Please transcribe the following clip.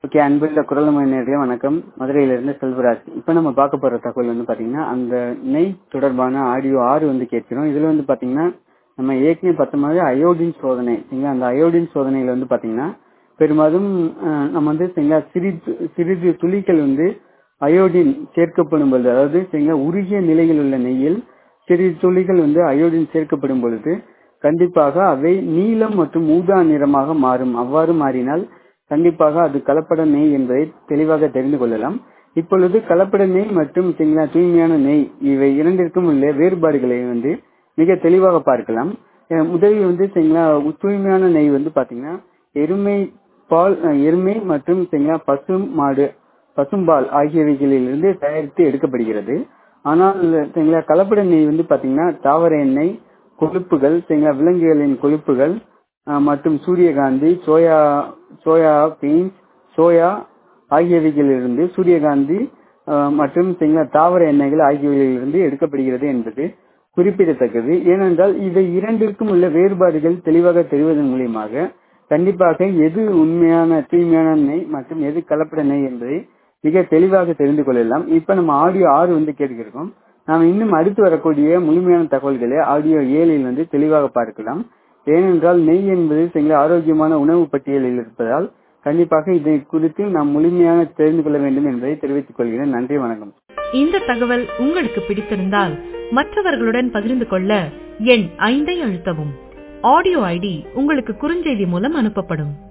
okay அன்புள்ள குரல் நேரடியாக வணக்கம் மதுரையிலிருந்து செல்வராஜ் இப்போ நம்ம பார்க்க போற தகவல் வந்து பாத்தீங்கன்னா அந்த நெய் தொடர்பான ஆடியோ ஆறு வந்து கேட்கிறோம் இதுல வந்து பாத்தீங்கன்னா நம்ம ஏற்கனவே பார்த்த மாதிரி அயோடின் சோதனை சரிங்களா அந்த அயோடின் சோதனையில வந்து பாத்தீங்கன்னா பெரும்பாலும் அஹ், நம்ம வந்து சரிங்களா சிறிது சிறிது துளிகள் வந்து அயோடின் சேர்க்கப்படும் பொழுது அதாவது சரிங்களா உருகிய நிலையில் உள்ள நெய்யில் சிறிது துளிகள் வந்து அயோடின் சேர்க்கப்படும் பொழுது கண்டிப்பாக அவை நீலம் மற்றும் ஊதா நிறமாக மாறும் அவ்வாறு மாறினால் கண்டிப்பாக அது கலப்பட நெய் என்பதை தெளிவாக தெரிந்து கொள்ளலாம் இப்பொழுது கலப்பட நெய் மற்றும் சரிங்களா தூய்மையான நெய் இவை இரண்டிற்கும் உள்ள வேறுபாடுகளை வந்து மிக தெளிவாக பார்க்கலாம் அஹ் முதலில் வந்து சரிங்களா தூய்மையான நெய் வந்து பாத்தீங்கன்னா எருமை பால் அஹ் எருமை மற்றும் சரிங்களா பசு மாடு பசும்பால் ஆகியவைகளிலிருந்து தயாரித்து எடுக்கப்படுகிறது ஆனால் சரிங்களா கலப்பட நெய் வந்து பாத்தீங்கன்னா தாவர எண்ணெய் கொழுப்புகள் சரிங்களா விலங்குகளின் கொழுப்புகள் அஹ் மற்றும் சூரியகாந்தி சோயா சோயா பீன்ஸ் சோயா ஆகியவைகளிலிருந்து சூரியகாந்தி அஹ், மற்றும் சரிங்களா தாவர எண்ணெய்கள் ஆகியவைகளிலிருந்து எடுக்கப்படுகிறது என்பது குறிப்பிடத்தக்கது ஏனென்றால் இவை இரண்டிற்கும் உள்ள வேறுபாடுகள் தெளிவாக தெரிவதன் மூலியமாக கண்டிப்பாக எது உண்மையான தூய்மையான நெய் மற்றும் எது கலப்பட நெய் என்பதை மிக தெளிவாக தெரிந்து கொள்ளலாம் இப்ப நம்ம ஆடியோ ஆறு வந்து கேட்டுக்கிருக்கோம் நாம் இன்னும் அடுத்து வரக்கூடிய முழுமையான தகவல்களை ஆடியோ ஏழில் வந்து தெளிவாக பார்க்கலாம் ஏனென்றால் நெய் என்பது சில ஆரோக்கியமான உணவு பட்டியலில் இருப்பதால் கண்டிப்பாக இதை குறித்து நாம் முழுமையாக தெரிந்து கொள்ள வேண்டும் என்பதை தெரிவித்துக் கொள்கிறேன் நன்றி வணக்கம் இந்த தகவல் உங்களுக்கு பிடித்திருந்தால் மற்றவர்களுடன் பகிர்ந்து கொள்ள எண் ஐந்தை அழுத்தவும் ஆடியோ ஐடி உங்களுக்கு குறுஞ்செய்தி மூலம் அனுப்பப்படும்